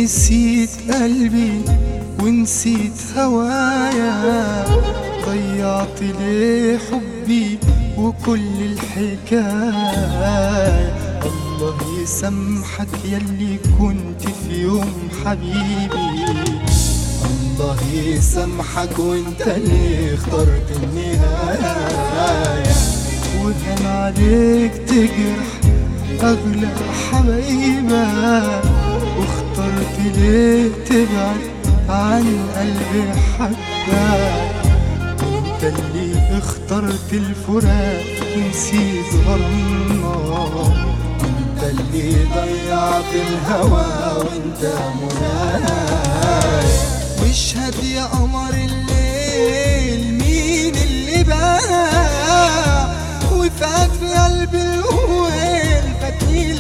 نسيت قلبي ونسيت هوايا ضيعت ليه حبي وكل الحكاية الله يسامحك يلي كنت في يوم حبيبي الله يسامحك وانت اللي اخترت النهاية وكان عليك تجرح أغلى حبايبك واخترت ليه تبعد عن قلبي حبك انت اللي اخترت الفراق ونسيت غرامنا انت اللي ضيعت الهوى وانت مناي واشهد يا قمر الليل مين اللي باع وفات في قلب الويل فتيل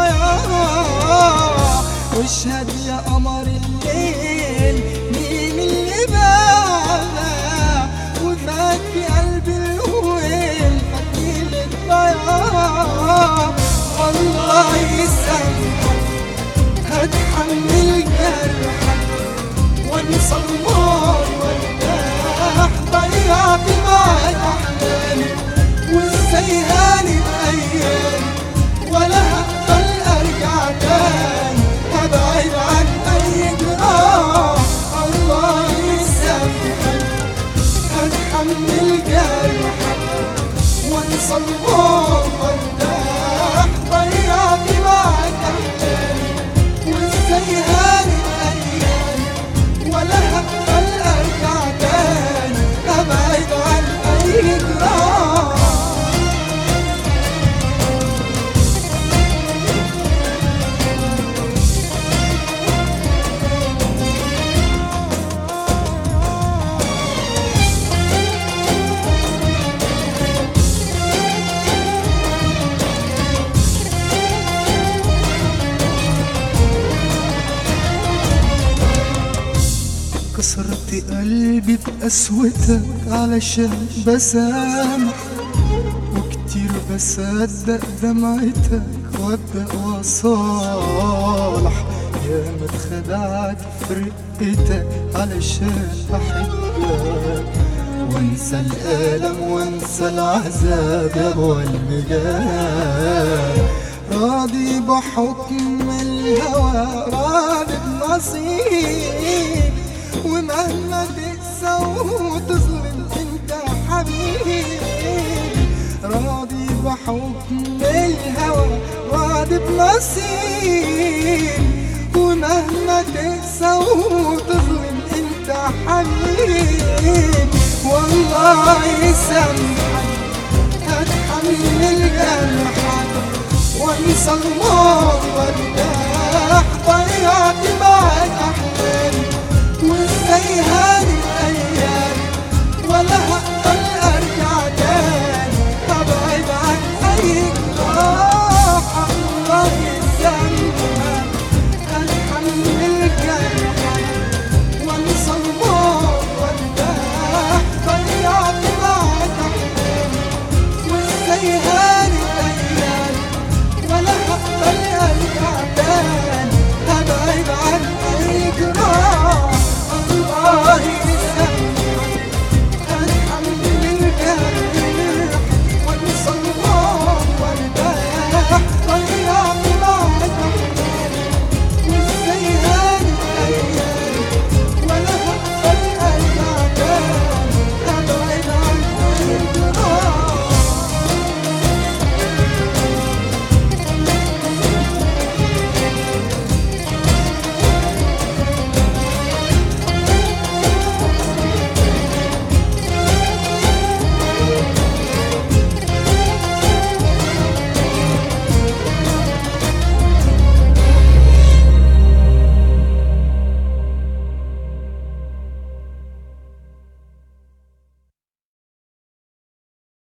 الضياع واشهد يا قمر الليل مين اللي باع وفات في قلب الويل فتيل الضياع الله يسامحك هتحمل جرحك وانسى الماضي وارتاح ضيعت معاك احلامي وازاي هاني بايامي ولا هقدر ارجع تاني هبعد عن اي جراح الله يسامحك هتحمل جرحك وانسى الماضي وارتاح ضيعت معاك احلامي وازاي هاني بايامي ولا هقبل ارجع تاني ابعد عن اي جراح كسرت قلبي بقسوتك علشان بسامح وكتير بصدق دمعتك وابدا واصالح يا ما اتخدعت في رقتك علشان احبك وانسى الالم وانسى العذاب يا ابو المجال راضي بحكم الهوى راضي بنصيب ومهما تقسى وتظلم انت حبيبي راضي بحكم الهوى راضي بنصيب ومهما تقسى وتظلم انت حبيبي والله يسامحك هتحمل جرحك وانسى الماضي وارتاح ضيعت